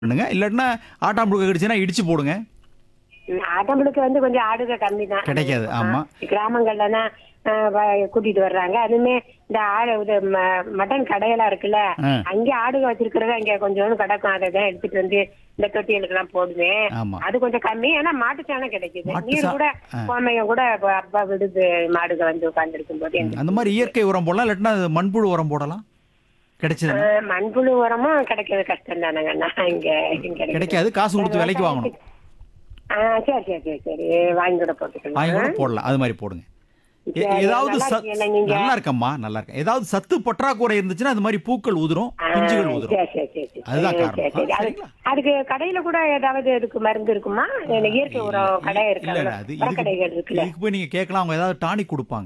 பண்ணுங்க இல்லாட்டினா ஆட்டாம்புழுக்க கிடைச்சுன்னா இடிச்சு போடுங்க ஆட்டம்பளுக்கு வந்து கொஞ்சம் ஆடுக கம்மி தான் கிடைக்காது, ஆமா. கிராமங்கள்லனா கூட்டிட்டு வர்றாங்க அதுவுமே இந்த ஆடு இது ம- மட்டன் கடையெல்லாம் இருக்குல்ல ஆ. அங்கே ஆடுக வச்சிருக்கிறத அங்க கொஞ்சோண்டு கிடக்கும் அதை தான் எடுத்துட்டு வந்து இந்த தொட்டிகளுக்கு எல்லாம் போடுவேன் ஆமா. அது கொஞ்சம் கம்மி ஆனா மாட்டுச்சாணம் கிடைக்குது மாட்டு நீர் சா- கூட ஆ. கோமையம் கூட இப்ப அப்பா விடுது மாடுக வந்து உட்கார்ந்து இருக்கும் போது அந்த மாதிரி இயற்கை உரம் போடலாம் இல்லாட்டினா அது மண்புழு உரம் போடலாம் கிடைச்சதுன்னா மண்புழு உரமும் கிடைக்கிறது கஷ்டம் தானங்கண்ணா இங்க இங்க கிடைக்காது காசு கொடுத்து விலைக்கு வாங்கணும் ஆ, சரி சரி சரி சரி வாங்கி கூட போட்டுக்கலாம் வாங்கி கூட போடலாம் அது மாதிரி போடுங்க எ- சரி, ஏதாவது நல்லா சத்- இருக்கீங்களா நீங்க? நல்லா இருக்கம்மா நல்லா இருக்கேன் ஏதாவது சத்து பற்றாக்குறை இருந்துச்சுன்னா அது மாதிரி பூக்கள் உதிரும் ஆ, பிஞ்சுகள் சரி, உதிரும் சரி, சரி, சரி. அதுதான் சரி, காரணம். சரி, சரி. ஆ, அது- சரிங்களா? அதுக்கு கடையில கூட ஏதாவது இதுக்கு மருந்து இருக்குமா இல்ல இயற்கை உரம் கடை இல்ல இருக்கு இல்ல அது கடைகள் இதுக்கு இருக்குல்ல இதுக்கு போய் நீங்க கேட்கலாம் அவங்க ஏதாவது டானிக் கொடுப்பாங்க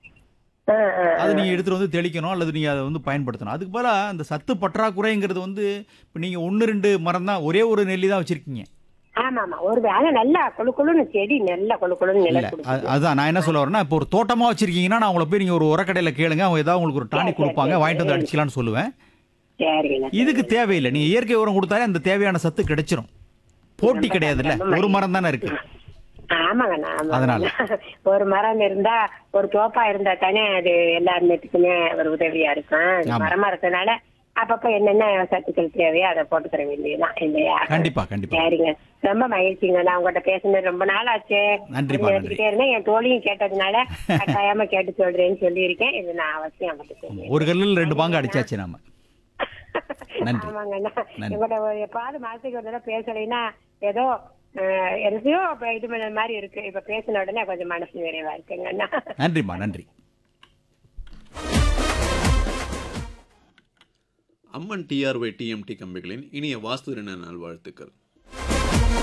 ஆ, ஆ, ஆ. அது நீங்க எடுத்துட்டு வந்து தெளிக்கணும் அல்லது நீங்க அதை வந்து பயன்படுத்தணும் அதுக்கு பதிலா அந்த சத்து பற்றாக்குறைங்கிறது வந்து இப்போ நீங்க ஒன்று ரெண்டு மரம் தான் ஒரே ஒரு நெல்லி தான் வச்சிருக்கீங்க ஆமா ஆமா ஒரு ஆனா நல்லா கொழு கொழுன்னு செடி நல்லா கொழு கொழுன்னு இல்ல நிலம் அது- கொடுக்குது அதுதான் நான் என்ன சொல்ல வரேன்னா இப்போ ஒரு தோட்டமா வச்சிருக்கீங்கன்னா நான் உங்களை போய் நீங்க ஒரு உரக்கடையில கேளுங்க அவங்க ஏதாவது உங்களுக்கு ஒரு டானிக் சரி, கொடுப்பாங்க சரி, வாங்கிட்டு வந்து சரி. அடிச்சுக்கலாம்னு சொல்லுவேன் சரிங்கண்ணா இதுக்கு தேவையில்லை நீங்க இயற்கை உரம் கொடுத்தாலே அந்த தேவையான சத்து கிடைச்சிரும் போட்டி கிடையாதுல்ல ஒரு மரம் தானே இருக்கு ஆமாங்கண்ணா அதனால. ஆமாங்கண்ணா ஒரு மரம் இருந்தா ஒரு தோப்பா இருந்தா தானே அது எல்லா நேரத்துக்குமே ஒரு உதவியா இருக்கும் இது ஆமா. மரமா இருக்கறதுனால அப்பப்ப என்னென்ன சத்துக்கள் தேவையோ அதை போட்டுக்கிற வேண்டியதுதான் இல்லையா கண்டிப்பா கண்டிப்பா சரிங்க ரொம்ப மகிழ்ச்சிங்க நான் உங்கள்கிட்ட பேசுனது ரொம்ப நாள் ஆச்சு நன்றிம்மா, நன்றி. நினைச்சுக்கிட்டே இருந்தேன் என் தோழியும் கேட்டதுனால கட்டாயமா கேட்டு சொல்றேன்னு சொல்லியிருக்கேன் இது நான் அவசியம் அவங்கள்ட்ட சொல்லுவேன் ஒரு கல்லில் ரெண்டு பாங்க அடிச்சாச்சு நாம நன்றி. ஆமாங்கண்ணா நன்றி. உங்களோட ஒரு எப்பாவது மாசத்துக்கு ஒரு தடவை பேசலைன்னா ஏதோ அஹ், எதையோ இப்ப இது பண்ண மாதிரி இருக்கு இப்ப பேசின உடனே கொஞ்சம் மனசு நிறைவா இருக்குங்கண்ணா நன்றிம்மா நன்றி அம்மன் டிஆர்ஒய் டிஎம்டி கம்பிகளின் இனிய வாஸ்து தின நல்வாழ்த்துக்கள்